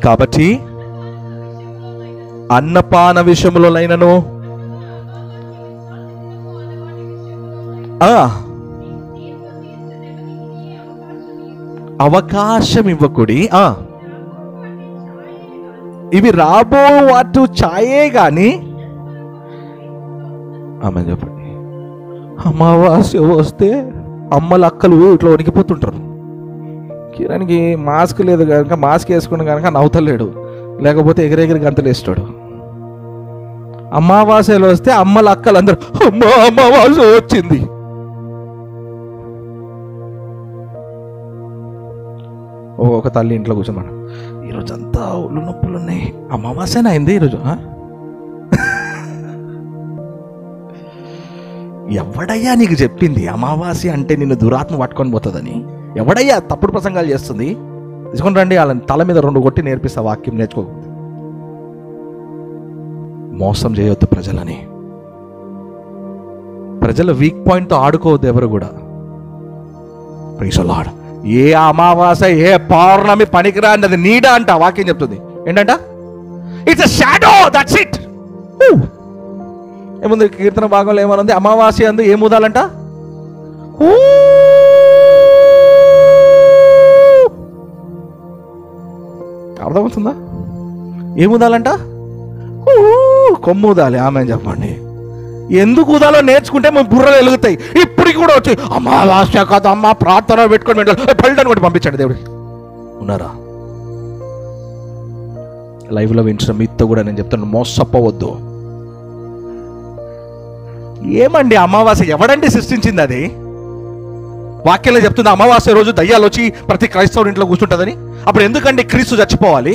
కాబట్టి అన్నపాన విషయంలోనైనను ఆ, అవకాశం ఇవ్వకుడి ఆ ఇవి రాబో వాటు ఛాయే గాని ఆమె చెప్పండి అమావాస్య వస్తే అమ్మల అక్కలు ఇట్లా వణికిపోతుంటారు కిరణ్కి మాస్క్ లేదు కనుక మాస్క్ వేసుకుని కనుక నవ్వుతలేడు లేకపోతే ఎగిరెగిరి గంతలు వేస్తాడు అమావాస్యలు వస్తే అమ్మల అక్కలు అందరూ అమ్మ అమావాస్య వచ్చింది ఓ ఒక తల్లి ఇంట్లో కూర్చోమన్నాడు ఈరోజు అంతా ఒళ్ళు నొప్పులు ఉన్నాయి అమావాస్యన అయింది ఈరోజు ఆ? ఎవడయ్యా నీకు చెప్పింది అమావాస్య అంటే నిన్ను దురాత్మ పట్టుకొని పోతుందని ఎవడయ్యా తప్పుడు ప్రసంగాలు చేస్తుంది తీసుకొని రండి వాళ్ళని తల మీద రెండు కొట్టి నేర్పిస్తా వాక్యం నేర్చుకో మోసం చేయొద్దు ప్రజలని ప్రజల వీక్ పాయింట్తో ఆడుకోవద్దు ఎవరు కూడా ప్రైసలాడ్ ఏ అమావాస్య ఏ పౌర్ణమి పనికిరాని అది నీడ అంట వాక్యం చెప్తుంది ఏంటంట it's a shadow that's it ఏముంది కీర్తన భాగంలో ఏమనుంది అమావాస్య అందు ఏం ఊదాలంట ఊ! అర్థమవుతుందా ఏం ఊదాలంట ఊ! కొమ్ము ఊదాలి ఆమె చెప్పండి ఎందుకు ఊదాలో నేర్చుకుంటే మేము బుర్రలు వెలుగుతాయి ఇప్పటికి కూడా వచ్చి అమావాస్య కాదు అమ్మ ప్రార్థన పెట్టుకొని పెట్టాలి పల్లెటని కూడా పంపించండి దేవుడికి ఉన్నారా లైవ్లో వింటున్న మీతో కూడా నేను చెప్తాను మోసపోవద్దు ఏమండి అమావాస్య ఎవడండి సృష్టించింది అది వాక్యంలో చెప్తుంది అమావాస్య రోజు దయ్యాలు వచ్చి ప్రతి క్రైస్తవుడి ఇంట్లో కూర్చుంటుందని అప్పుడు ఎందుకండి క్రీస్తు చచ్చిపోవాలి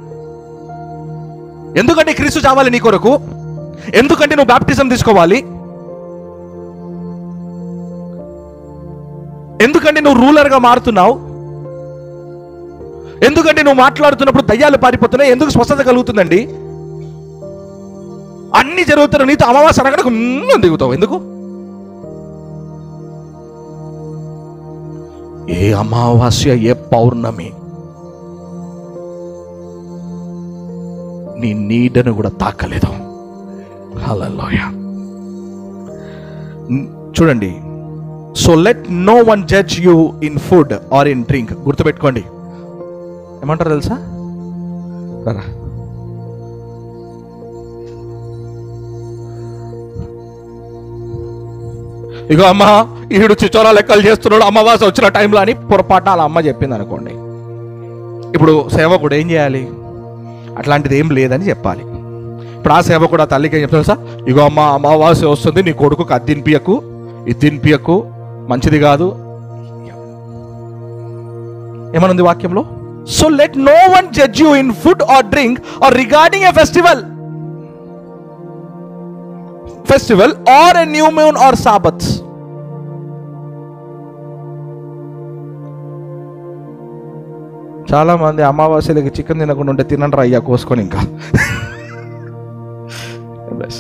ఎందుకంటే క్రీస్తు చావాలి నీ కొరకు ఎందుకంటే నువ్వు బాప్టిజం తీసుకోవాలి ఎందుకంటే నువ్వు రూలర్గా మారుతున్నావు ఎందుకంటే నువ్వు మాట్లాడుతున్నప్పుడు దయ్యాలు పారిపోతున్నాయి ఎందుకు స్వస్థత కలుగుతుందండి అన్ని జరుగుతున్న నీతో అమావాస్య అనగానే గుమ్మ దిగుతావు ఎందుకు ఏ అమావాస్య ఏ పౌర్ణమి నీ నీడను కూడా తాకలేదు హల్లెలూయా న్- చూడండి so let no one judge you in food or in drink గుర్తుపెట్టుకోండి ఏమంటారు తెలుసా రా ఇగో అమ్మ ఈడు చిచోరా లెక్కలు చేస్తున్నాడు అమ్మవాస వచ్చిన టైంలో అని పొరపాటున వాళ్ళ అమ్మ చెప్పింది అనుకోండి ఇప్పుడు సేవకుడు ఏం చేయాలి అట్లాంటిది ఏం లేదని చెప్పాలి ఇప్పుడు ఆ సేవకుడు ఆ తల్లికి ఏం చెప్తాడు సార్ ఇగో అమ్మ అమావాస్య వస్తుంది నీ కొడుకుకి అది తినిపియకు ఇది తినిపియకు మంచిది కాదు ఏమనుంది వాక్యంలో so let no one judge you in food or drink or regarding a festival festival or a new moon or sabbaths చాలా మంది అమావాస్యలకి చికెన్ తినకుండా ఉంటే తినండి అయ్యా కోసుకొని ఇంకా Bless.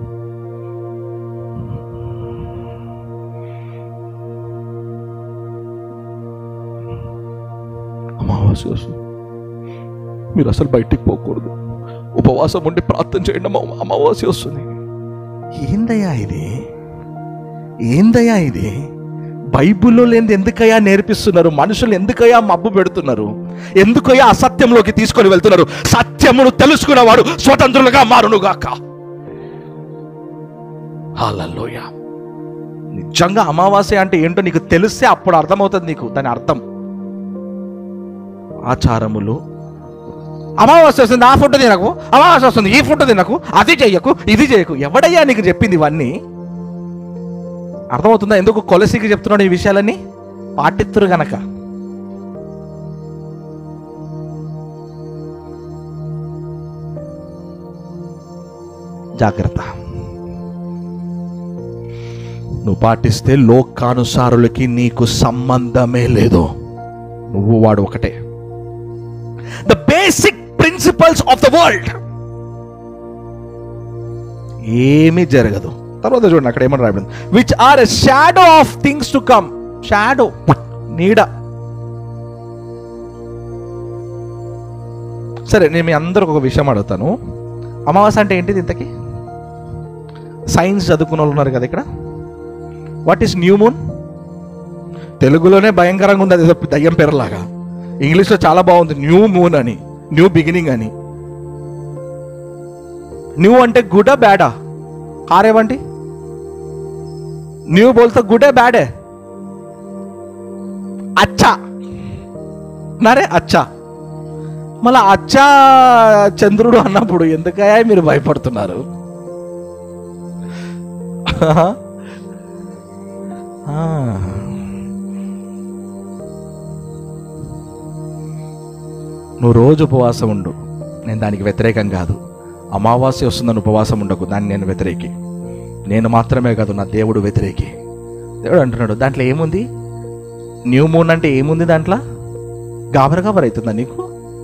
అమావాస్య వస్తుంది మీరు అసలు బయటికి పోకూడదు ఉపవాసం ఉండి ప్రార్థన చేయండి అమ్మ అమావాస్య వస్తుంది ఏందయ్యా ఇది ఏందయ్యా ఇది బైబిల్లో లేనిది ఎందుకయ్యా నేర్పిస్తున్నారు మనుషులు ఎందుకయ్యా మబ్బు పెడుతున్నారు ఎందుకయ్యా అసత్యంలోకి తీసుకొని వెళ్తున్నారు సత్యమును తెలుసుకున్నవాడు స్వతంత్రులుగా మారునుగాక హాలలోయ నిజంగా అమావాస్య అంటే ఏంటో నీకు తెలిస్తే అప్పుడు అర్థమవుతుంది నీకు దాని అర్థం ఆచారములు అమావాస్య వస్తుంది ఆ ఫుడ్ తినకు అమావాస్య వస్తుంది ఈ ఫుడ్ తినకు అది చెయ్యకు ఇది చేయకు ఎవడయ్యా నీకు చెప్పింది ఇవన్నీ అర్థమవుతుందా ఎందుకు కొలసికి చెప్తున్నాడు ఈ విషయాలన్నీ పాటిత్తురు గనక జాగ్రత్త నువ్వు పాటిస్తే లోకానుసారులకి నీకు సంబంధమే లేదు నువ్వు వాడు ఒకటే the basic principles of the world ఏమీ జరగదు తర్వాత చూడండి అక్కడ ఏమని రాయబడింది which are a shadow of things to come shadow నీడ సరే నేను మీ అందరికి ఒక విషయం అడుగుతాను అమావాస్య అంటే ఏంటిది ఇంతకీ సైన్స్ చదువుకున్న వాళ్ళు ఉన్నారు కదా ఇక్కడ వాట్ ఈస్ న్యూ మూన్ తెలుగులోనే భయంకరంగా ఉంది అది ఏదో దయ్యం పేరులాగా ఇంగ్లీష్లో చాలా బాగుంది న్యూ మూన్ అని న్యూ బిగినింగ్ అని న్యూ అంటే గుడా బ్యాడా కారేవంటి న్యూ బోల్తో గుడే బ్యాడే అచ్చా నరే అచ్చా మళ్ళా అచ్చా చంద్రుడు అన్నప్పుడు ఎందుకయ్యా మీరు భయపడుతున్నారు ఆ. నువ్వు రోజు ఉపవాసం ఉండు నేను దానికి వ్యతిరేకం కాదు అమావాస్య వస్తుందని ఉపవాసం ఉండకు దాన్ని నేను వ్యతిరేకి నేను మాత్రమే కాదు నా దేవుడు వ్యతిరేకి దేవుడు అంటున్నాడు దాంట్లో ఏముంది న్యూ మూన్ అంటే ఏముంది దాంట్లో గాబర గాబర అవుతుందా నీకు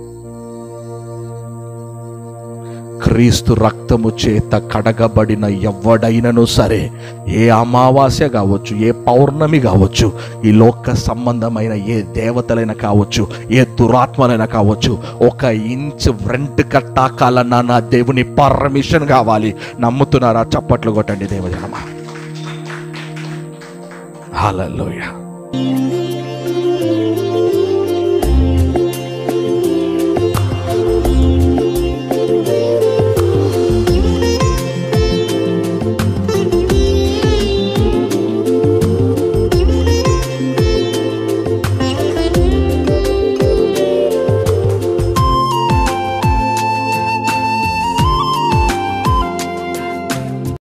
క్రీస్తు రక్తము చేత కడగబడిన ఎవడైనను సరే ఏ అమావాస్య కావచ్చు ఏ పౌర్ణమి కావచ్చు ఈ లోక సంబంధమైన ఏ దేవతలైనా కావచ్చు ఏ దురాత్మలైనా కావచ్చు ఒక ఇంచ్ ఫ్రంట్ కట్టాకాలన్నా నా దేవుని పర్మిషన్ కావాలి నమ్ముతున్నారా చప్పట్లు కొట్టండి దేవజనమా హల్లెలూయా